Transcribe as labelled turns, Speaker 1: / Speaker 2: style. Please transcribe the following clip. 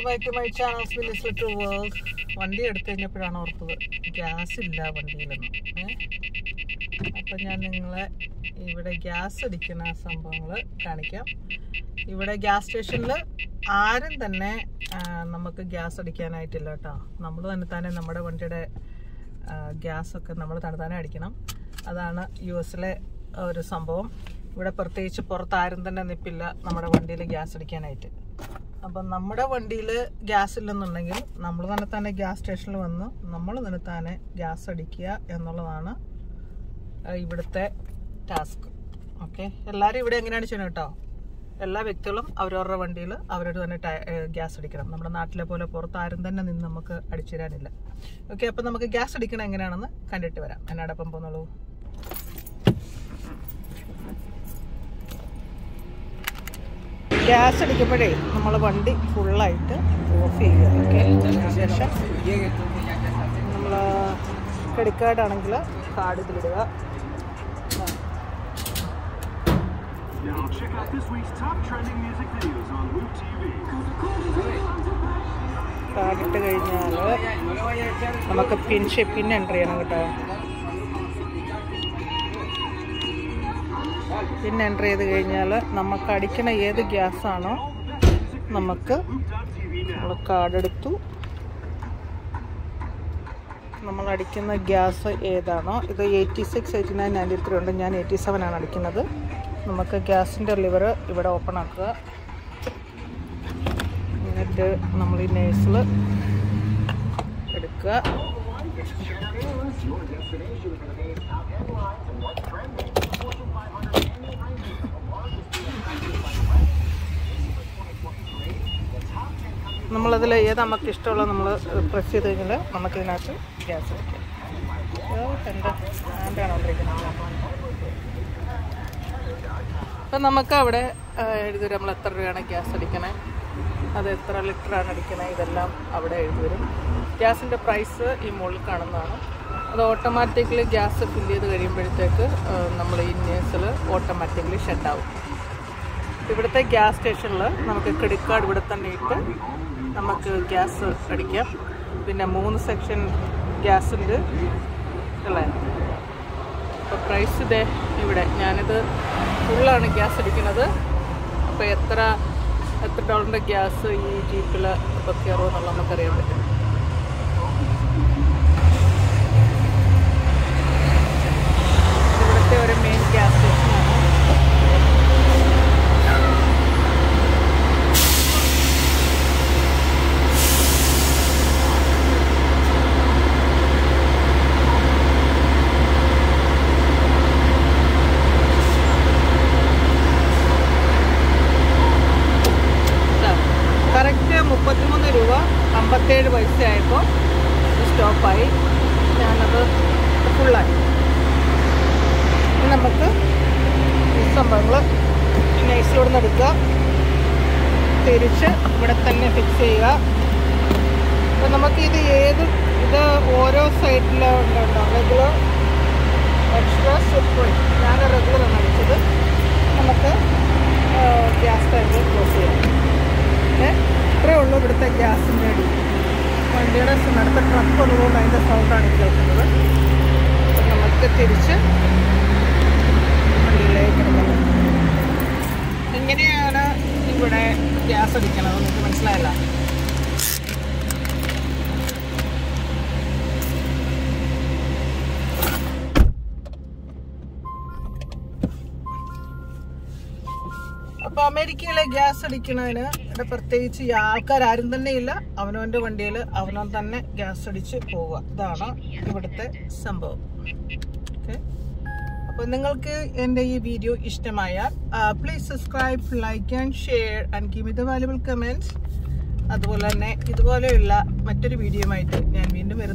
Speaker 1: Back to my channel village little world വണ്ടി എടുത്തു കഴിഞ്ഞപ്പോഴാണ് ഓർത്തത് ഗ്യാസ് ഇല്ല വണ്ടിയിലൊന്നും ഏ അപ്പം ഞാൻ നിങ്ങളെ ഇവിടെ ഗ്യാസ് അടിക്കുന്ന സംഭവങ്ങൾ കാണിക്കാം ഇവിടെ ഗ്യാസ് സ്റ്റേഷനിൽ ആരും തന്നെ ആ, നമുക്ക് ഗ്യാസ് അടിക്കാനായിട്ടില്ല കേട്ടോ നമ്മൾ തന്നെ തന്നെ നമ്മുടെ വണ്ടിയുടെ ഗ്യാസ് ഒക്കെ നമ്മൾ തന്നെ തന്നെ അടിക്കണം അതാണ് യു എസിലെ ഒരു സംഭവം ഇവിടെ പ്രത്യേകിച്ച് പുറത്ത് ആരും തന്നെ നിൽപ്പില്ല നമ്മുടെ വണ്ടിയിൽ ഗ്യാസ് അടിക്കാനായിട്ട് അപ്പം നമ്മുടെ വണ്ടിയിൽ ഗ്യാസ് ഇല്ലെന്നുണ്ടെങ്കിൽ നമ്മൾ തന്നെ തന്നെ ഗ്യാസ് സ്റ്റേഷനിൽ വന്ന് നമ്മൾ തന്നെ തന്നെ ഗ്യാസ് അടിക്കുക എന്നുള്ളതാണ് ആ, ഇവിടുത്തെ ടാസ്ക് ഓക്കെ എല്ലാവരും ഇവിടെ എങ്ങനെയാണ് ചെയ്യുന്നത് കേട്ടോ എല്ലാ വ്യക്തികളും അവരവരുടെ വണ്ടിയിൽ അവരോട് തന്നെ ഗ്യാസ് അടിക്കണം നമ്മുടെ നാട്ടിലെ പോലെ പുറത്ത് ആരും തന്നെ നിന്ന് നമുക്ക് അടിച്ചു തരാനില്ല ഓക്കെ അപ്പം നമുക്ക് ഗ്യാസ് അടിക്കണം എങ്ങനെയാണെന്ന് കണ്ടിട്ട് വരാം എന്നോടൊപ്പം പോന്നോളൂ ഗ്യാസ് അടിക്കുമ്പോഴേ നമ്മൾ വണ്ടി ഫുള്ളായിട്ട് ഓഫ് ചെയ്യുക ഓക്കെ ശേഷം നമ്മൾ ക്രെഡിറ്റ് കാർഡ് ആണെങ്കിൽ കാർഡ് ഇതിലിടുക
Speaker 2: Now check out this week's top trending music videos on Loop TV.
Speaker 1: Card ഇട്ട് കഴിഞ്ഞാൽ നമുക്ക് പിൻ പിൻ എൻ്റർ ചെയ്യണം കേട്ടോ പിൻ എൻ്റർ ചെയ്ത് കഴിഞ്ഞാൽ നമുക്ക് അടിക്കണ ഏത് ഗ്യാസാണോ നമുക്ക് നമ്മൾ കാർഡ് എടുത്തു നമ്മൾ അടിക്കുന്ന ഗ്യാസ് ഏതാണോ ഇത് eighty six eighty nine ninety three ഉണ്ട് ഞാൻ എയ്റ്റി സെവൻ ആണ് അടിക്കുന്നത് നമുക്ക് ഗ്യാസിൻ്റെ ലിവർ ഇവിടെ ഓപ്പൺ ആക്കുക എന്നിട്ട് നമ്മൾ ഈ നേഴ്സിൽ എടുക്കുക നമ്മളതിൽ ഏത് നമുക്ക് ഇഷ്ടമുള്ള നമ്മൾ പ്രസ് ചെയ്ത് കഴിഞ്ഞാൽ നമുക്കിതിനകത്ത് ഗ്യാസ് വയ്ക്കാം എൻ്റെ ഹാൻഡാണ് വന്നിരിക്കുന്നത് അപ്പം നമുക്ക് അവിടെ ആ, എഴുതി വരും നമ്മൾ എത്ര രൂപയാണ് ഗ്യാസ് അടിക്കണേ അത് എത്ര ലിറ്ററാണ് അടിക്കണേ ഇതെല്ലാം അവിടെ എഴുതി വരും ഗ്യാസിൻ്റെ പ്രൈസ് ഈ മുകളിൽ കാണുന്നതാണ് അത് ഓട്ടോമാറ്റിക്കലി ഗ്യാസ് ഫില്ല് ചെയ്ത് കഴിയുമ്പോഴത്തേക്ക് നമ്മൾ ഈ നേഴ്സിൽ ഓട്ടോമാറ്റിക്കലി ഷെഡാവും ഇവിടുത്തെ ഗ്യാസ് സ്റ്റേഷനിൽ നമുക്ക് ക്രെഡിറ്റ് കാർഡ് ഇവിടെ തന്നെ ഇട്ട് നമുക്ക് ഗ്യാസ് അടിക്കാം പിന്നെ മൂന്ന് സെക്ഷൻ ഗ്യാസ് ഉണ്ട് അല്ലേ അപ്പോൾ പ്രൈസ് ഇതേ ഇവിടെ ഞാനിത് ഫുള്ളാണ് ഗ്യാസ് അടിക്കുന്നത് അപ്പോൾ എത്ര എത്ര ഡോളറിൻ്റെ ഗ്യാസ് ഈ ജീപ്പിൽ ഇപ്പോൾ കയറുമോ എന്നുള്ളത് നമുക്കറിയാൻ പറ്റും ഇവിടുത്തെ ഒരു മെയിൻ ഗ്യാസ് സ്റ്റേഷനാണ് കറക്റ്റ് മുപ്പത്തിമൂന്ന് രൂപ അമ്പത്തേഴ് പൈസ ആയപ്പോൾ സ്റ്റോപ്പായി ഞാനത് ഫുള്ളായി ഇനി നമുക്ക് ഈ സംഭവങ്ങൾ നൈസിലൂടെ നിന്ന് എടുക്കുക തിരിച്ച് ഇവിടെ തന്നെ ഫിക്സ് ചെയ്യുക അപ്പോൾ നമുക്ക് ഇത് ഏത് ഇത് ഓരോ സൈഡിലും ഉണ്ടോ റെഗുലർ എക്സ്ട്രാ സുപ്രീം ഞാൻ റെഗുലറാണ് അടിച്ചത് നമുക്ക് ഗ്യാസ് ടാങ്ക് ക്ലോസ് ചെയ്യാം ഏ ഇത്രയേ ഉള്ളൂ ഇവിടുത്തെ ഗ്യാസിൻ്റെ അടി വണ്ടിയുടെ അടുത്ത ട്രക്ക് ഉള്ളതുകൊണ്ട് അതിൻ്റെ സൗണ്ടാണ് ഈ കേൾക്കുന്നത് അപ്പം നമുക്ക് തിരിച്ച് വണ്ടിയിലേക്ക് എടുക്കണം എങ്ങനെയാണ് ഇവിടെ ഗ്യാസ് അടിക്കണത് നിങ്ങൾക്ക് മനസ്സിലായല്ല അപ്പൊ അമേരിക്കയിലെ ഗ്യാസ് അടിക്കുന്നതിന് ഇവിടെ പ്രത്യേകിച്ച് ഈ ആൾക്കാരും തന്നെ ഇല്ല അവനവന്റെ വണ്ടിയിൽ അവനവൻ തന്നെ ഗ്യാസ് അടിച്ച് പോവുക ഇതാണ് ഇവിടുത്തെ സംഭവം ഓക്കെ അപ്പോൾ നിങ്ങൾക്ക് എൻ്റെ ഈ വീഡിയോ ഇഷ്ടമായാൽ please subscribe like and share and give ഇത് വാല്യുബിൾ കമൻറ്റ്സ് അതുപോലെ തന്നെ ഇതുപോലെയുള്ള മറ്റൊരു വീഡിയോയുമായിട്ട് ഞാൻ വീണ്ടും വരുന്നു